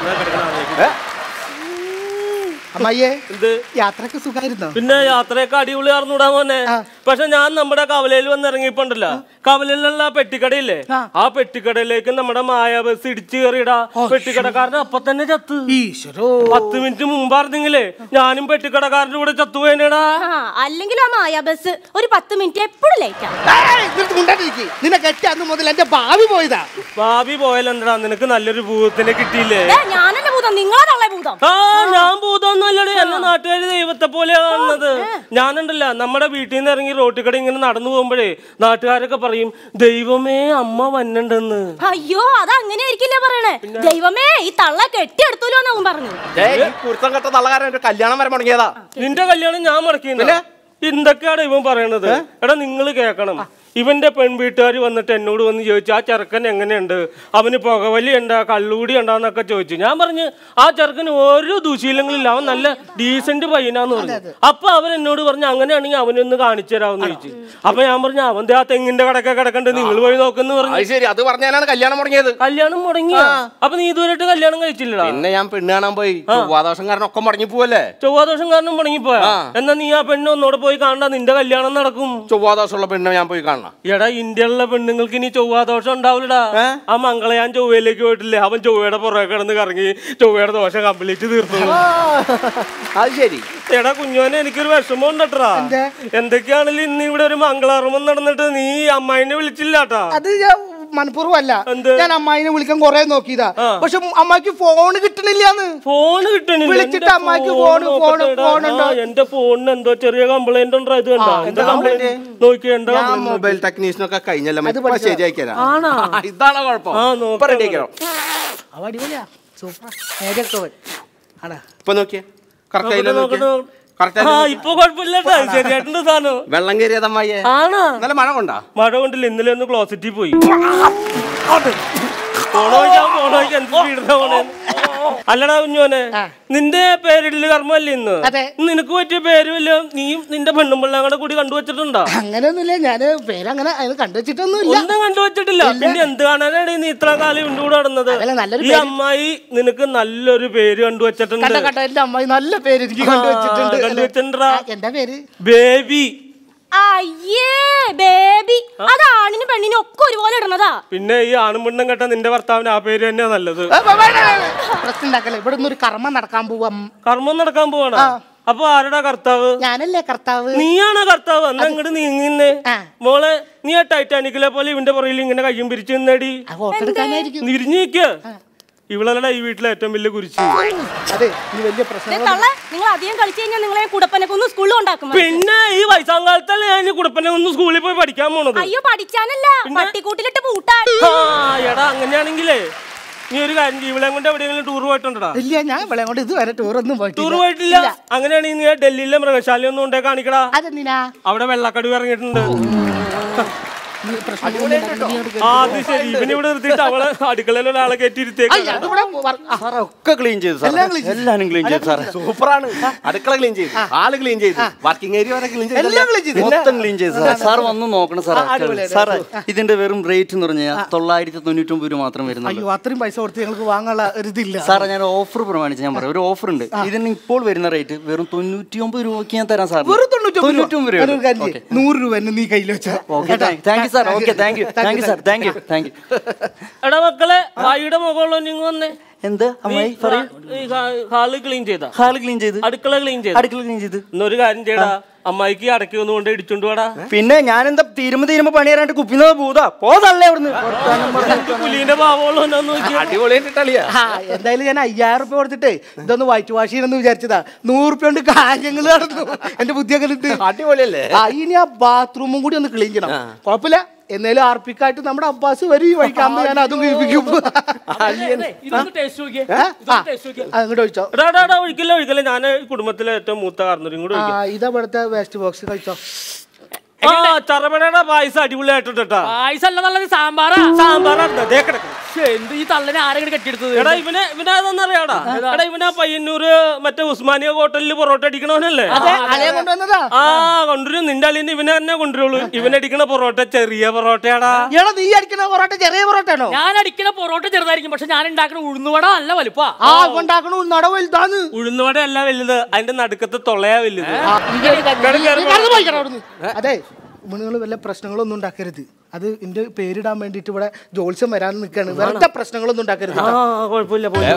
അമ്മയ്യേ എന്ത് യാത്രക്ക് സുഖമായിരുന്നോ പിന്നെ യാത്രയൊക്കെ അടിപൊളി അറിഞ്ഞൂടാ മോനെ പക്ഷെ ഞാൻ നമ്മുടെ കവലയിൽ വന്ന് ഇറങ്ങിയപ്പോണ്ടല്ലോ കവലയിലുള്ള ആ പെട്ടിക്കടയില്ലേ ആ പെട്ടിക്കടയിലേക്ക് നമ്മുടെ മായ ബസ് ഇടിച്ചു കയറിയിടാ പെട്ടിക്കടക്കാരൻ അപ്പൊ തന്നെ ചത്ത് ഈശ്വരോ പത്ത് മിനിറ്റ് മുമ്പായിരുന്നെങ്കിലേ ഞാനും പെട്ടിക്കടക്കാരന്റെ കൂടെ ചത്തുപോയനേടാ ആ അല്ലെങ്കിലും ആ മായ ബസ് ഒരു പത്ത് മിനിറ്റ് എപ്പോഴും ലേറ്റാ ഏയ്, നിർത്ത് കൊണ്ടാട്ടിരിക്ക്. നിന്നെ കെട്ടി അന്ന് മുതൽ എന്റെ ഭാവി പോയതാ ഭാവി പോയാലെന്താ നിനക്ക് നല്ലൊരു ഭൂതത്തിനെ കിട്ടിയില്ലേ ഏ ഞാനല്ല ഭൂതം നിങ്ങളാ തള്ളേ ഭൂതം ആ ഞാൻ ഭൂതമൊന്നുമല്ലടേ എന്നെ നാട്ടുകാര് ദൈവത്തെ പോലെയാ കാണുന്നത് ഞാനുണ്ടല്ല നമ്മുടെ വീട്ടിൽ നിന്ന് ഇറങ്ങി റോട്ടിൽ കൂടെ ഇങ്ങനെ നടന്നു പോകുമ്പോഴേ നാട്ടുകാരൊക്കെ പറയും ദൈവമേ അമ്മ വന്നുണ്ടെന്ന് അയ്യോ അത് അങ്ങനെ ആയിരിക്കില്ലേ പറയണേ ദൈവമേ ഈ തള്ള കെട്ടിയെടുത്തല്ലോ എന്നാവും പറഞ്ഞു ഈ കുരുത്തം കെട്ട തള്ളകാരൻ ഒരു കല്യാണം വരെ മുടങ്ങിയതാ നിന്റെ കല്യാണം ഞാൻ മുടക്കിയില്ല എന്തൊക്കെയാണ് ഇവൻ പറയണത് എടാ നിങ്ങൾ കേൾക്കണം ഇവന്റെ പെൺവീട്ടുകാർ വന്നിട്ട് എന്നോട് വന്ന് ചോദിച്ചു ആ ചെറുക്കൻ എങ്ങനെയുണ്ട് അവന് പുകവലി ഉണ്ടാ കള്ളുകൂടി ഉണ്ടാന്നൊക്കെ ചോദിച്ചു ഞാൻ പറഞ്ഞു ആ ചെറുക്കന് ഒരു ദുശീലങ്ങളില്ല അവൻ നല്ല ഡീസന്റ് പയ്യനാന്ന് പറഞ്ഞു അപ്പൊ അവൻ എന്നോട് പറഞ്ഞു അങ്ങനെയാണെങ്കിൽ അവനൊന്ന് കാണിച്ചു തരാമെന്ന് ചോദിച്ചു അപ്പൊ ഞാൻ പറഞ്ഞു അവന്റെ ആ തെങ്ങിന്റെ കടക്കെ കിടക്കണ്ട് നിങ്ങൾ പോയി നോക്കുന്നു പറഞ്ഞു അത് ശരി അത് പറഞ്ഞാലാണ് കല്യാണം മുടങ്ങിയത് കല്യാണം മുടങ്ങിയ അപ്പൊ നീ ഇതുവരെയായിട്ട് കല്യാണം കഴിച്ചില്ലടാ പിന്നെ ഞാൻ പെണ്ണ് കാണാൻ പോയി ചൊവ്വാദോഷം കാരണം ഒക്കെ മുടങ്ങി പോവല്ലേ ചൊവ്വാദോഷം കാരണം മുടങ്ങിപ്പോയാ എന്നാ നീ ആ പെണ്ണ് ഒന്നോടെ പോയി കാണണ്ട നിന്റെ കല്യാണം നടക്കും ചൊവ്വാദോഷമുള്ള പെണ്ണ് ഞാൻ പോയി കാണണം എടാ ഇന്ത്യയിലുള്ള പെണ്ണുങ്ങൾക്ക് ഇനി ചൊവ്വാദോഷം ഉണ്ടാവില്ലടാ ആ മംഗളയാൻ ചൊവ്വയിലേക്ക് പോയിട്ടില്ലേ അവൻ ചൊവ്വയുടെ പുറകെ കിടന്ന് കറങ്ങി ചൊവ്വയുടെ ദോഷം കംപ്ലീറ്റ് തീർത്തു അത് ശരി എടാ കുഞ്ഞോനെ എനിക്കൊരു വിഷമം ഉണ്ടട്ടാ എന്തൊക്കെയാണെങ്കിലും ഇന്ന് ഇവിടെ ഒരു മംഗളാർമം നടന്നിട്ട് നീ അമ്മായിനെ വിളിച്ചില്ലാട്ടാ അത് ഞാൻ മനഃപൂർവ്വം അല്ല എന്ത്? ഞാൻ അമ്മായിനെ വിളിക്കാൻ കൊറേ നോക്കിയതാ പക്ഷെ അമ്മായിക്ക് ഫോൺ കിട്ടണില്ലാന്ന് ഫോൺ കിട്ടണില്ല വിളിച്ചിട്ട് എന്റെ അമ്മായിക്ക് phone phone, phone, നോക്കട്ടെടാ. phone ഉണ്ടോ? ആ, എന്റെ ഫോണിന് എന്തോ ചെറിയ കംപ്ലൈന്റ് ഉണ്ടോ ഇത് കണ്ടോ എന്താ കംപ്ലൈന്റ് നോക്കിയ എന്താ ഞാൻ complaint? മൊബൈൽ ടെക്നീഷ്യനൊക്കെ കഴിഞ്ഞല്ലോ അത് ഇപ്പൊ പഠിച്ചതാ. ശരിയാക്കിയതാ ആണോ? ഇതാണ് കുഴപ്പം ആ, നോക്കാം. ഇപ്പൊ റെഡിയാക്കിയോ അവ അടിപൊളിയാ സൂപ്പർ നേരെയൊക്കെ പോയി. ആടാ ഇപ്പൊ നോക്കിയേ കറക്റ്റ് നോക്കട്ടെ, നോക്കട്ടെ, നോക്കട്ടെ. ആ കറക്റ്റ് ഇപ്പൊ കുഴപ്പമില്ല കേട്ടോ ശരിയായിട്ടുണ്ട് സാധനം വെള്ളം കയറിയതമ്മായിയെ ആണോ നല്ല മഴ കൊണ്ടാ മഴ കൊണ്ടില്ല ഇന്നലെ ഒന്ന് ക്ലോസറ്റിൽ പോയി പോണോ ചോദിച്ചാ പോണോ ചോദിച്ചാ എന്ത് സ്പീഡിലാ പോണേ അല്ലടാ കുഞ്ഞോനെ നിന്റെ പേരിടല് കർമ്മല്ലേ ഇന്ന് അതെ. നിനക്ക് പറ്റിയ പേര് വല്ല നീയും നിന്റെ പെണ്ണും പിള്ളേം കൂടെ കൂടി കണ്ടുവച്ചിട്ടുണ്ടോ അങ്ങനെയൊന്നുമില്ല ഞാന് പേരങ്ങനെ അത് കണ്ടുവച്ചിട്ടൊന്നുമില്ല ഒന്നും കണ്ടുവച്ചിട്ടില്ല പിന്നെ എന്ത് കാണാനാണ് നീ ഇത്ര കാലം ഇണ്ടുകൂടെ നടന്നത് അതല്ല, നല്ലൊരു ഈ അമ്മായി നിനക്ക് നല്ലൊരു പേര് കണ്ടുവച്ചിട്ടുണ്ട് കണ്ട കണ്ട എന്റെ അമ്മായി നല്ല പേര് എനിക്ക് കണ്ടുവച്ചിട്ടുണ്ട് ആ, കണ്ടുവച്ചിട്ടുണ്ടെടാ. ആ, എന്താ പേര് ബേബി അയ്യേ ബേബി അത് ആണിനും പെണ്ണിനും ഒക്കെ ഒരുപോലെ ഇടുന്നതാ പിന്നെ ഈ ആണും പെണ്ണും കേട്ട നിന്റെ ഭർത്താവിന് ആ പേര് തന്നെയാ നല്ലത് ഏ, വേ- വേണ്ട, വേണ്ട. പ്രശ്നം ഉണ്ടാക്കല്ലേ ഇവിടെ നിന്ന് ഒരു കർമ്മം നടക്കാൻ പോവാം കർമ്മം നടക്കാൻ പോവാണ് അപ്പൊ ആരുടെ കർത്താവ് ഞാനല്ലേ കർത്താവ് നീയാണോ കർത്താവ് എന്നാ ഇങ്ങോട്ട് നീങ്ങുന്നേ ആ. മോളെ നീ ആ ടൈറ്റാനിക്കിലെ പോലെ ഇവന്റെ പുറകിൽ ഇങ്ങനെ കയ്യും പിരിച്ചു നിന്നടി ആ ഫോട്ടോ എടുക്കാനായിരിക്കും നിരിഞ്ഞു നിക്ക ഇവളല്ലടാ ഈ വീട്ടിലെ ഏറ്റവും വലിയ കുരിശ് അതെ ഇനി വലിയ ദേ പ്രശ്നം തള്ള നിങ്ങൾ അധികം കളിച്ചു കഴിഞ്ഞാൽ നിങ്ങളെ കുടപ്പനെ കൊന്ന് സ്കൂളിൽ ഉണ്ടാക്കും പിന്നെ ഈ വയസ്സാം കാലത്തല്ലേ ഞാൻ ഈ കുടപ്പനെ ഒന്ന് സ്കൂളിൽ പോയി പഠിക്കാൻ പോണത് അയ്യോ പഠിച്ചാനല്ല പട്ടിക്കൂട്ടിലിട്ട് പൂട്ടാൻ ആ എടാ അങ്ങനെയാണെങ്കിലേ നീ ഒരു കാര്യം ചെയ്യ്, ഇവളെ കൊണ്ട് എവിടെയെങ്കിലും ടൂർ പോയിട്ടുണ്ടടാ ഇല്ല ഞാൻ ഇവിടെ കൊണ്ട് ഇതുവരെ ടൂറൊന്നും ടൂർ പോയിട്ടില്ല പോയിട്ടില്ല അങ്ങനെയാണെങ്കിൽ നീ ഡൽഹിയിലെ മൃഗശാല ഒന്നും കൊണ്ടേ കാണിക്കടാ അതെന്തിനാ അവിടെ വെള്ളക്കടുവ് ഇറങ്ങിയിട്ടുണ്ട് ആ അത് ശരി ഇവന് ഇവിടെ നിർത്തിയിട്ട് അവളെ അടുക്കളയിൽ ഒരാളെ കയറ്റിയിരുത്തേക്ക് അയ്യ, അതിവിടെ വർ- ആ, സാറേ ഒക്കെ ക്ലീൻ ചെയ്തു സാറേ എല്ലാം clean ചെയ്തു. എല്ലാരും ക്ലീൻ ചെയ്തു സാറേ സൂപ്പറാണ് അടുക്കള ക്ലീൻ ചെയ്തു ആള് ക്ലീൻ ചെയ്തു വർക്കിംഗ് ഏരിയ വരെ ക്ലീൻ ചെയ്തു എല്ലാം clean ചെയ്തു. മൊത്തം ക്ലീൻ ചെയ്തു സാർ സാർ വന്ന് നോക്കണം സാർ ആ, അടിപൊളിയായിട്ട്. സാറേ ഇതിന്റെ വെറും റേറ്റ് എന്ന് പറഞ്ഞാൽ തൊള്ളായിരത്തി തൊണ്ണൂറ്റി ഒമ്പത് രൂപ മാത്രം വരുന്നുള്ളൂ അയ്യോ അത്രയും പൈസ കൊടുത്ത് ഞങ്ങൾക്ക് വാങ്ങാനുള്ള ഒരു ഇതില്ല സാറേ ഞാൻ ഓഫർ പ്രമാണിച്ച് ഞാൻ പറയാം ഒരു ഓഫർ ഉണ്ട് ഇതിന് ഇപ്പോൾ വരുന്ന റേറ്റ് വെറും തൊണ്ണൂറ്റി ഒമ്പത് രൂപയ്ക്ക് ഞാൻ തരാം സാർ വെറും തൊണ്ണൂറ്റൊമ്പത് രൂപ. തൊണ്ണൂറ്റൊമ്പത് ഞാനൊരു കാര്യം ചെയ്യ്. നൂറ് രൂപ എന്നെ നീ കയ്യിൽ വെച്ചാ okay thank you sir okay thank you thank you sir thank you thank you എടാ മക്കളെ വായുടെ മുകളിലോ നിങ്ങൾ വന്നേ എന്ത് അമ്മായി നീ പറയൂ ഈ ഹാ- ഹാള് ക്ലീൻ ചെയ്താ ഹാൾ ക്ലീൻ ചെയ്ത് അടുക്കള ക്ലീൻ ചെയ്ത അടുക്കള ക്ലീൻ ചെയ്ത് എന്നൊരു കാര്യം ചെയ്യടാ അമ്മായിക്ക് അടക്കി ഒന്ന് കൊണ്ട് ഇടിച്ചോണ്ട് വാടാ പിന്നെ ഞാൻ തീരുമ്പോ തീരുമ്പോ പണി തരാണ്ട് കുപ്പിന്നത് പൂതാ പോതല്ലേ അവിടുന്ന് എനിക്ക് പുലിന്റെ ഭാവമുള്ളൂ എന്നാന്ന് നോക്കിയാ അടിപൊളിയായിട്ട് കളിയാ ആ എന്തായാലും ഞാൻ അയ്യായിരം റുപ്യ കൊടുത്തിട്ടേ ഇതൊന്ന് വൈറ്റ് വാഷ് ചെയ്യണമെന്ന് വിചാരിച്ചതാ നൂറ് റുപ്യ കൊണ്ട് കാര്യങ്ങൾ നടന്നു എന്റെ ബുദ്ധിയൊക്കെ ഇട്ട് അടിപൊളിയല്ലേ ആ ഇനി ആ ബാത്റൂമും കൂടി ഒന്ന് ക്ലീൻ ചെയ്യണം കുഴപ്പമില്ല എന്നേലും ആർപ്പിക്കായിട്ട് നമ്മുടെ അബ്ബാസ് വരും ഈ വഴിക്കാകുമ്പോ ഞാൻ അതും കേൾപ്പിക്കും ഇതൊന്ന് ടേസ്റ്റ് നോക്കിയേ ഏ? ആ, ഇതൊന്ന് ടേസ്റ്റ് നോക്കിയേ അങ്ങോട്ട് ഒഴിച്ചോ എടാ എടാ, എടാ ഒഴിക്കില്ല ഒഴിക്കില്ല ഞാൻ കുടുംബത്തിലെ ഏറ്റവും മൂത്ത കാരണവരും കൂടെ ആ ഒഴിക്കാം ഇതാ ഇവിടുത്തെ വേസ്റ്റ് ബോക്സ് കഴിച്ചോ ആ ചറപടയുടെ പായസം അടിപൊളിയായിട്ടാ പായസം അല്ല നല്ലത് സാമ്പാറാ സാമ്പാറാണ് ദേ കിടക്കുന്നു ശ്ശെ, എന്ത് ഈ തള്ളനെ ആരെങ്കിലും കെട്ടിയെടുത്തത് എടാ ഇവനെ ഇവനെ അതെന്നറിയാടാ എടാ ഇവനാ പയ്യന്നൂര് മറ്റേ ഉസ്മാനിയ ഹോട്ടലിൽ പൊറോട്ട അടിക്കണവനല്ലേ അതെ അളയെ കൊണ്ടുവന്നതാ ആ കൊണ്ടുവരും നിന്റെ അളിന്ന് ഇവനെ തന്നെ കൊണ്ടുവരുള്ളൂ ഇവനടിക്കണ പൊറോട്ട ചെറിയ പൊറോട്ടയാടാ എടാ നീ അടിക്കുന്ന പൊറോട്ട ചെറിയ പൊറോട്ട ആണോ ഞാൻ അടിക്കുന്ന പൊറോട്ട ചെറുതായിരിക്കും പക്ഷെ ഞാൻ ഉണ്ടാക്കുന്ന ഉഴുന്നുവട നല്ല വലുപ്പാ ആ ഉണ്ടാക്കണ ഉന്നട വലുതാന്ന് ഉഴുന്നുവട അല്ല വലുത് അതിന്റെ നടുക്കത്തെ തൊളയാ വലുത് കടന്നു പോയി അവിടുന്ന് അതെ നിങ്ങൾ വല്ല പ്രശ്നങ്ങളൊന്നും ഉണ്ടാക്കരുത് അത് എന്റെ പേരിടാൻ വേണ്ടിട്ട് ഇവിടെ ജോത്സ്യം വരാൻ നിൽക്കാണ് വെറുതെ പ്രശ്നങ്ങളൊന്നും ഉണ്ടാക്കരുത് ആ കേട്ടോ. കുഴപ്പമില്ല പോയി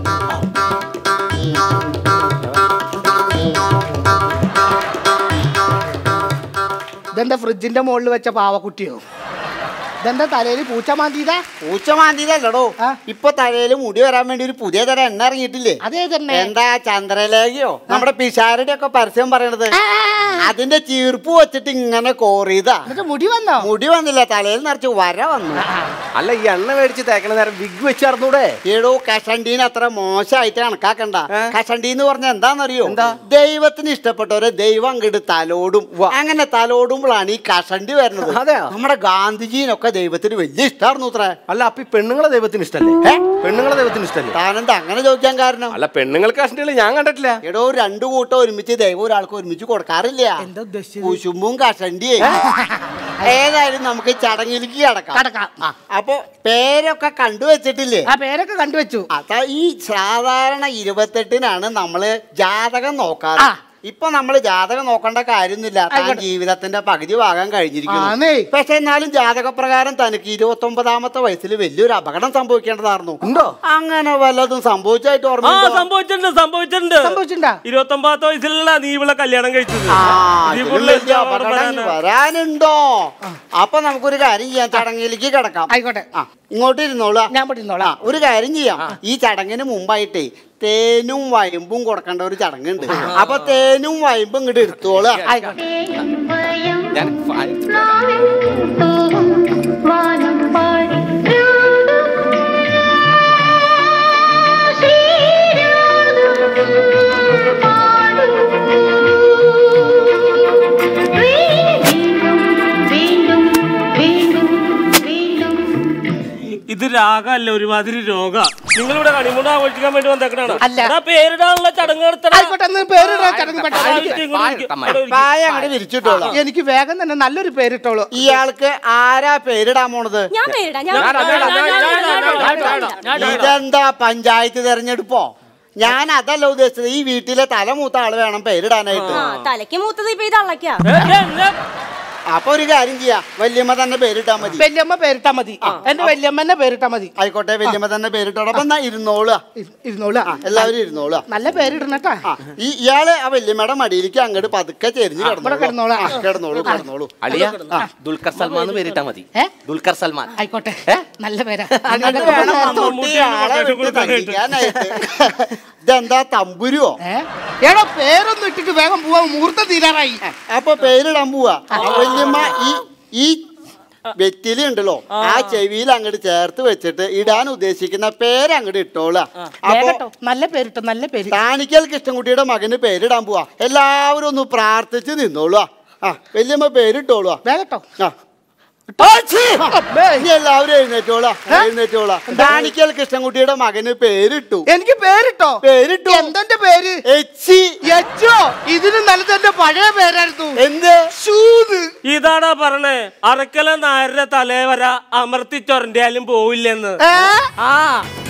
ഇതെന്താ ഫ്രിഡ്ജിന്റെ മുകളിൽ വെച്ച പാവക്കുട്ടിയോ ഇതെന്താ തലയിൽ പൂച്ച മാന്തിയതാ പൂച്ച മാന്തിയതല്ലടോ ഇപ്പൊ തലയിൽ മുടി വരാൻ വേണ്ടി ഒരു പുതിയ തരം എണ്ണ ഇറങ്ങിയിട്ടില്ലേ അതേ തന്നെ എന്താ ചന്ദ്രലേഖയോ നമ്മുടെ പിഷാരുടെ ഒക്കെ പരസ്യം പറയണത് അതിന്റെ ചീർപ്പ് വെച്ചിട്ട് ഇങ്ങനെ കോറിയതാ എന്നിട്ട് മുടി വന്നോ മുടി വന്നില്ല തലയിൽ നിറച്ച് വര വന്നു അല്ല ഈ എണ്ണ മേടിച്ച് തേക്കണ നേരം വിഗ് വെച്ചറിഞ്ഞൂടെ ഏടോ കഷണ്ടീന് അത്ര മോശമായിട്ട് കണക്കാക്കണ്ട കഷണ്ടി എന്ന് പറഞ്ഞ എന്താണെന്നറിയോ ദൈവത്തിന് ഇഷ്ടപ്പെട്ടവരെ ദൈവം അങ്ങോട്ട് തലോടും അങ്ങനെ തലോടുമ്പോഴാണ് ഈ കഷണ്ടി വരുന്നത് അതെയോ? നമ്മുടെ ഗാന്ധിജീനൊക്കെ ദൈവത്തിന് വലിയ ഇഷ്ടമായിരുന്നു അത്ര അല്ല അപ്പൊ ഈ പെണ്ണുങ്ങളെ ദൈവത്തിന് ഇഷ്ടല്ലേ പെണ്ണുങ്ങളെ ദൈവത്തിന് ഇഷ്ടല്ലേ താനെന്താ അങ്ങനെ ചോദിക്കാൻ കാരണം അല്ല പെണ്ണുങ്ങൾക്ക് കഷ്ടികൾ ഞാൻ കണ്ടിട്ടില്ല എടോ രണ്ടു കൂട്ടം ഒരുമിച്ച് ദൈവം ഒരാൾക്ക് ഒരുമിച്ച് കൊടുക്കാറില്ല എന്താ ഉദ്ദേശിച്ചത് കുശുമ്പും കഷണ്ടിയേ ഏതായാലും നമുക്ക് ചടങ്ങിലേക്ക് കിടക്കാം കടക്കാം ആ, അപ്പൊ പേരൊക്കെ കണ്ടുവച്ചിട്ടില്ലേ ആ പേരൊക്കെ കണ്ടുവച്ചു അതാ ഈ സാധാരണ ഇരുപത്തെട്ടിനാണ് നമ്മള് ജാതകം നോക്കാറ് ആ. ഇപ്പൊ നമ്മൾ ജാതകം നോക്കേണ്ട കാര്യമൊന്നുമില്ല താൻ ആയിക്കോട്ടെ. ജീവിതത്തിന്റെ പകുതി ഭാഗം കഴിഞ്ഞിരിക്കുന്നു ആന്നേ. പക്ഷെ എന്നാലും ജാതകപ്രകാരം തനിക്ക് ഇരുപത്തി ഒമ്പതാമത്തെ വയസ്സിൽ വലിയൊരു അപകടം സംഭവിക്കേണ്ടതായിരുന്നു ഉണ്ടോ അങ്ങനെ വല്ലതും സംഭവിച്ചായിട്ട് ആ ഓർമ്മയുണ്ടോ സംഭവിച്ചിട്ടുണ്ട് സംഭവിച്ചിട്ടുണ്ട് സംഭവിച്ചിണ്ടാ ഇരുപത്തി ഒമ്പതാമത്തെ വയസ്സിലുള്ള നീ ഇവിടെ കല്യാണം കഴിച്ചത് ആ, നീ ഇതിലും പുള്ളി വലിയ അവിടെ അപകടം വരാനാ. വരാനുണ്ടോ അപ്പൊ നമുക്കൊരു കാര്യം ചെയ്യാം ചടങ്ങിലേക്ക് കിടക്കാം ആയിക്കോട്ടെ ആ ഇങ്ങോട്ട് ഇരുന്നോളാ ഞാൻ പറ്റുന്നോളാം ആ, ഒരു കാര്യം ചെയ്യാം ഈ ചടങ്ങിന് മുമ്പായിട്ടേ തേനും വയമ്പും കൊടുക്കേണ്ട ഒരു ചടങ്ങുണ്ട് അപ്പൊ തേനും വയമ്പും ഇങ്ങോട്ട് എടുത്തോളാ ആയിക്കോട്ടെ ഞാൻ വാനം പാടി വീണ്ടും വീണ്ടും വീണ്ടും ഇത് രാഗല്ല ഒരുമാതിരി രോഗ നിങ്ങളിവിടെ കണിമുണ്ട ആഘോഷിക്കാൻ വേണ്ടി വന്നേക്കണാണ് അല്ല. എടാ, പേരിടാനുള്ള ചടങ്ങ് നടത്തണം ആയിക്കോട്ടെ എന്ന് പേരിടാൻ ചടങ്ങ് പെട്ടെന്ന് പായ അങ്ങോട്ട് വിരിച്ചിട്ടോളാം എനിക്ക് വേഗം തന്നെ നല്ലൊരു പേരിട്ടോളൂ ഇയാൾക്ക് ആരാ പേരിടാൻ പോണത് ഞാൻ പേരിടാം ഞാൻ ഞാൻ- ഞാൻ- ഞാൻ- ഞാൻ- ഞാൻ- ഞാൻ- ഞാൻ- പേരിടാം. ഞാൻ- ഞാൻ- ഇതെന്താ പഞ്ചായത്ത് തെരഞ്ഞെടുപ്പോ ഞാൻ അതല്ല ഉദ്ദേശിച്ചത് ഈ വീട്ടിലെ തലമൂത്ത ആള് വേണം പേരിടാനായിട്ട് ആ തലയ്ക്ക് മൂത്തത് ഇപ്പൊ ഇത് അള്ളക്കാ അപ്പൊ ഒരു കാര്യം ചെയ്യാ വല്യമ്മ തന്നെ പേരിട്ടാ മതി വല്യമ്മ പേരിട്ടാ മതി എന്റെ വല്യമ്മന്നെ പേരിട്ടാ മതി ആയിക്കോട്ടെ വല്യമ്മ തന്നെ പേരിട്ടോളാം അപ്പൊ എന്നാ ഇരുന്നോളുക ഇരു- ഇരുന്നോളൂ ആ എല്ലാവരും ഇരുന്നോളുക നല്ല പേരിടണട്ടാ ആ ഈ ഇയാള് ആ വല്യമ്മയുടെ മടിയിലേക്ക് അങ്ങോട്ട് പതുക്കെ ചെരിഞ്ഞ് ഇവിടെ കിടന്നോളാം. കിടന്നോളൂ ആ, കിടന്നോളൂ കിടന്നോളൂ അളിയ ദുൽഖർ സൽമാൻ എന്ന് പേരിട്ടാ മതി ഏ? ദുൽഖർ സൽമാൻ ആയിക്കോട്ടെ നല്ല പേരാ എന്നിട്ട് വേണം മമ്മൂട്ടി ആളെ വിട്ട് തല്ലിക്കാനായിട്ട് ഇതെന്താ തമ്പുരുവോ ഏ? എടാ പേരൊന്നും ഇട്ടിട്ട് വേഗം പോവാ മുഹൂർത്തം തീരാറായി അപ്പൊ പേരിടാൻ പോവാ വല്യമ്മ ഈ ഈ വെറ്റില ഉണ്ടല്ലോ ആ ചെവിയിൽ അങ്ങോട്ട് ചേർത്ത് വെച്ചിട്ട് ഇടാൻ ഉദ്ദേശിക്കുന്ന പേര് അങ്ങോട്ട് ഇട്ടോളാ അപ്പൊ വേഗട്ടോ നല്ല പേരിട്ടോ നല്ല പേര് കാണിക്കൽ കൃഷ്ണൻകുട്ടിയുടെ മകന് പേരിടാൻ പോവാ എല്ലാവരും ഒന്ന് പ്രാർത്ഥിച്ച് നിന്നോളൂ ആ വല്യമ്മ പേരിട്ടോളൂ വേഗട്ടോ ആ ഇനി എല്ലാവരും എഴുന്നേറ്റോളാ എഴുന്നേറ്റോളാ കാണിക്കൽ കൃഷ്ണൻകുട്ടിയുടെ മകന് പേരിട്ടു എനിക്ക് പേരിട്ടോ പേരിട്ടു എന്തെന്റെ പേര് എച്ചി യച്ചോ ഇതിന് നല്ലത് എന്റെ പഴയ പേരായിരുന്നു എന്ത് ഷൂന്ന് ഇതാടാ പറഞ്ഞേ അറക്കല നായരുടെ തലേ വര അമർത്തി ചൊരണ്ടിയാലും പോവില്ലെന്ന് ഏ? ആ